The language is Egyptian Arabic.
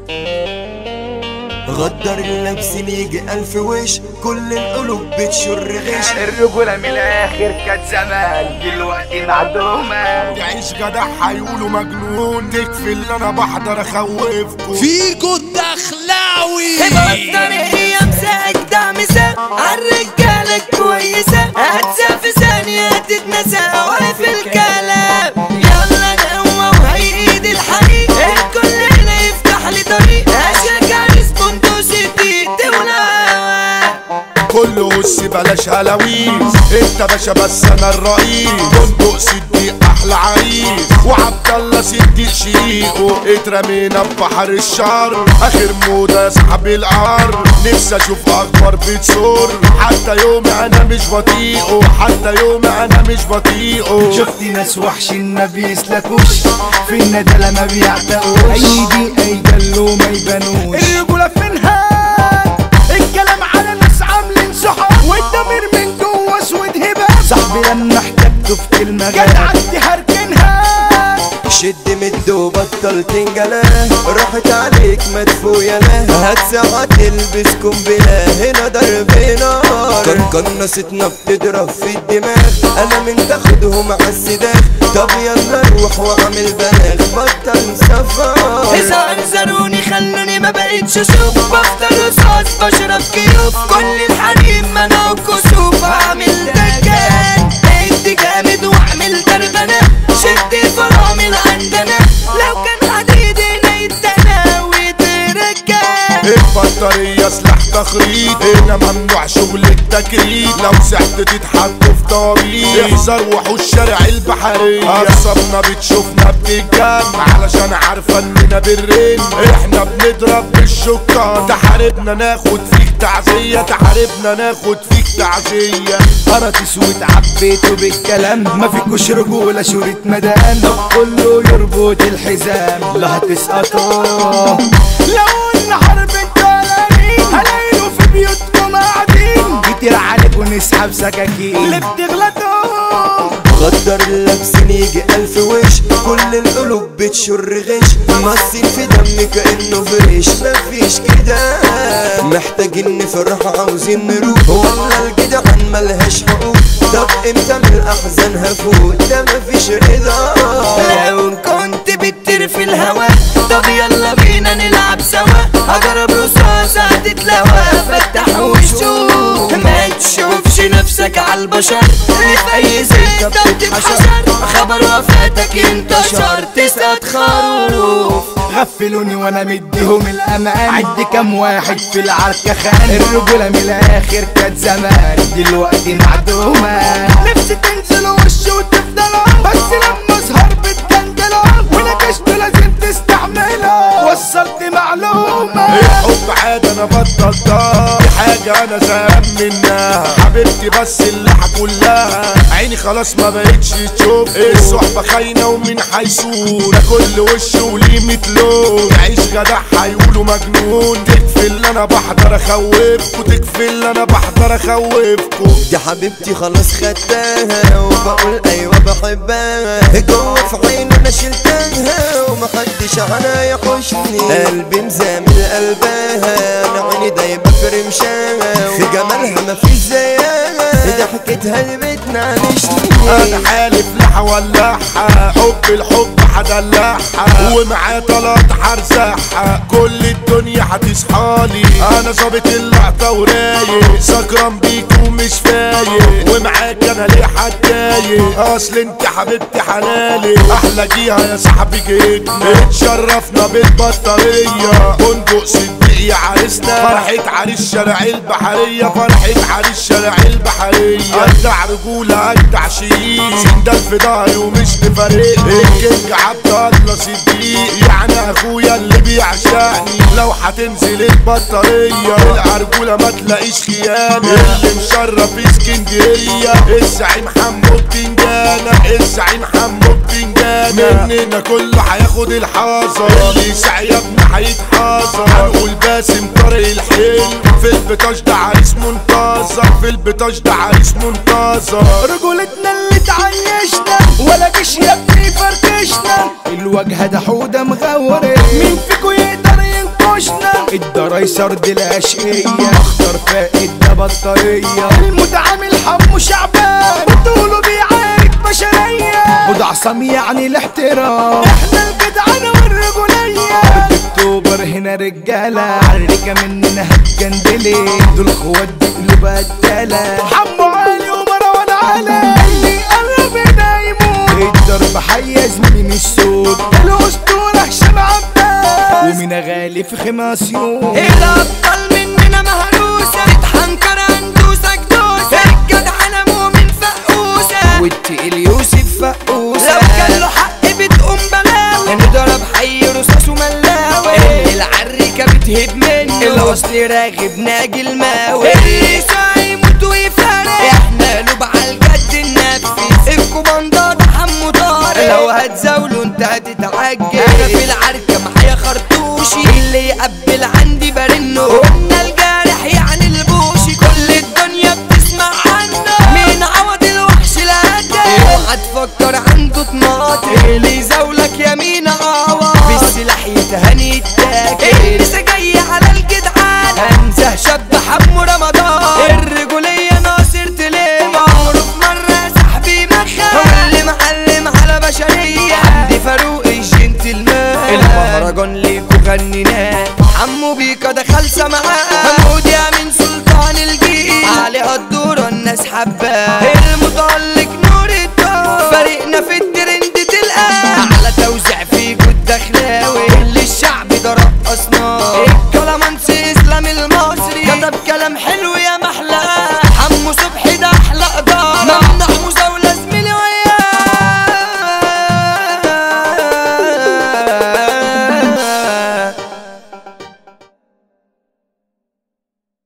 غدر اللبسين يجي ألف وش كل القلوب بتشر غش الرجولة من الآخر كانت زمان دلوقتي معدومة تعيش جدع هيقولوا مجنون تكفي اللي انا بحضر اخوفكم فيكو الدخلاوي بطل هي مساك ده مساك عالرجالة كويسة هتسا في ثانية تتنسى واقف الكلام يلا نقوم وهيد الحريق الكل هنا يفتح لي طريق اشجع ريسبوندوس دي تولع كله وش بلاش هلاويس انت باشا بس انا الرئيس بندق صديق احلى عريس وعبد الله صديق شقيقه اترمينا في بحر الشر اخر موضه يا صاحب القر نفسي اشوف اخبار بتصور حتى يوم انا مش بطيقه حتى يوم انا مش بطيقه شفت ناس وحشين ما بيسلكوش في الندلة ما بيعتقوش اي دي اي جلو ما يبانوش الرجولة فينها الكلام على ناس عاملين صحاب والضمير من جوه اسود هباب صاحبي لما احتجته في كلمة جدع دي هركنها شد مد وبطل تنجلاه راحت عليك مدفوية لا هتساعة تلبس قنبلة هنا ضرب نار كان قناصتنا بتضرب في الدماغ انا من تاخدهم على السداخ طب يلا روح واعمل بلاغ بطل سفر زرزروني خلوني ما بقتش اشوف بفطر رصاص بشرب كيوف كل الحريم انا وكسوف هعمل دكان ادي جامد واعمل دربنة شد الفرامل عندنا لو كان حديد هنا يتنا ويتركان البطارية سلاح تخريط هنا ممنوع شغل التكريت لو سحت تتحط في طريق احذر وحوش شارع البحرية أعصابنا بتشوفنا بتتجن علشان عارفة اننا بالرن احنا بنضرب بالشكر تحاربنا ناخد فيك تعزية تحاربنا ناخد فيك تعزية انا تسويت عبيته بالكلام ما فيكوش رجولة شورة مدام طب كله يربط الحزام لا هتسقطوا لو ان حرب الكلامين هلاقيه في بيوتكم قاعدين كتير عليكم نسحب سكاكين اللي بتغلطوا غدر اللبسين يجي ألف وش كل القلوب بتشر غش مصين في دم كأنه فريش مفيش كده محتاجين نفرح عاوزين نروح والله الجدعان ملهاش حقوق طب امتى من الأحزان هفوت ده مفيش رضا لو كنت بتطير في الهوا طب يلا بينا نلعب سوا هجرب رصاص هتتلوى فتح وشوف ما تشوفش نفسك على البشر اللي في اي سكه بتتحشر خبر وفاتك انتشر تسقط خروف غفلوني وانا مديهم الامان عد كام واحد في العركة خان الرجولة من الاخر كانت زمان دلوقتي معدومة نفسي تنزلوا وش وتفضلوا بس لما اظهر بتجندلوا ونكشته لازم تستعملوا وصلت معلومة الحب عادة انا بطلتها دي حاجة انا زهقان منها حبيبتي بس اللحة كلها عيني خلاص ما بقتش تشوف الصحبة خاينة ومين هيسود ده كل وش وليه متلون تعيش جدع هيقولوا مجنون تكفي اللي انا بحضر اخوفكوا تكفي اللي انا بحضر اخوفكوا دي حبيبتي خلاص خدتها وبقول ايوه بحبها جوه في عيني انا شلتها ومحدش عنها يحوشني قلبي مزامل قلبها انا عيني دايبه في رمشها في جمالها مفيش زيها ضحكتها اللي بتنعنشني انا حالف لحة ولعها حب الحب هدلعها ومعاه طلعت هرزعها كل الدنيا هتصحالي انا ظابط اللقطة ورايق سكران بيك ومش فايق ومعاك انا ليه هتضايق اصل انت حبيبتي حلالي احلى جيها يا صاحبي جيتنا اتشرفنا بالبطارية بندق صديق يا عريسنا فرحة عريس شارع البحرية فرحة عريس شارع البحرية اجدع رجولة اجدع شيء سندال في ظهري ومش مفارقني الكينج عبد الله صديق يعني اخويا اللي بيعشقني لو هتنزل البطارية العرجولة ما تلاقيش خيانة اللي مشرف اسكندرية الزعيم حمو بتنجانة الزعيم حمو بتنجانة مننا كله هياخد الحذر اللي يسعى يا ابني هيتحذر هنقول باسم طارق الحلم في البطاش ده عريس منتظر في البطاش ده عريس منتظر رجولتنا اللي تعيشنا ولا جيش يا ابني فركشنا الوجه ده حودة مغورة مين فيكو يقدر ينقذ قيصر دي العشقية اختار فائد ده بطارية المتعامل حمو شعبان وطوله بيعارك بشرية وده عصام يعني الاحترام احنا الجدعنة والرجولية اكتوبر هنا رجالة عركة مننا هتجندلي دول اخوات بيقلوا قتالة حمو علي ومروان علي اللي قرب هنا يموت الضرب حي زميلي مش صوت الاسطورة هشام عباس ومين غالي في خماسيون الابطال مننا مهروسه تتحنكر هندوسك دوسه الجدعنه مؤمن فقوسه والتقيل يوسف فقوسة لو كان له حق بتقوم بلاوي نضرب حي رصاص وملاوي العريكة بتهب منه الوصل راغب ناجي الماوي الرئيس هيموت ويفارق احنا له على الجد ننفذ الكوماندار حمو طارق لو هتزاوله انت هتتعجل انا في العركة معايا خرطوشي اللي يقبل عندي برنه قلنا الجارح يعني البوشي كل الدنيا بتسمع عنه مين عوض الوحش الهدى اوعى تفكر عنده طماطم اللي يزاولك يمين عوض بالسلاح يتهني يتاكل لسه جاي على الجدعان انزه شاب حمو رمضان الرجولية ناصر تليم عمره في مرة صاحبي هو مخان اللي معلم على بشرية حمدي فاروق الجنتلمان المهرجان ليكو غنيناه عمو بيكا ده خالصة معاه حمود يا من سلطان الجيل عليها الدورة الناس حباه المتألق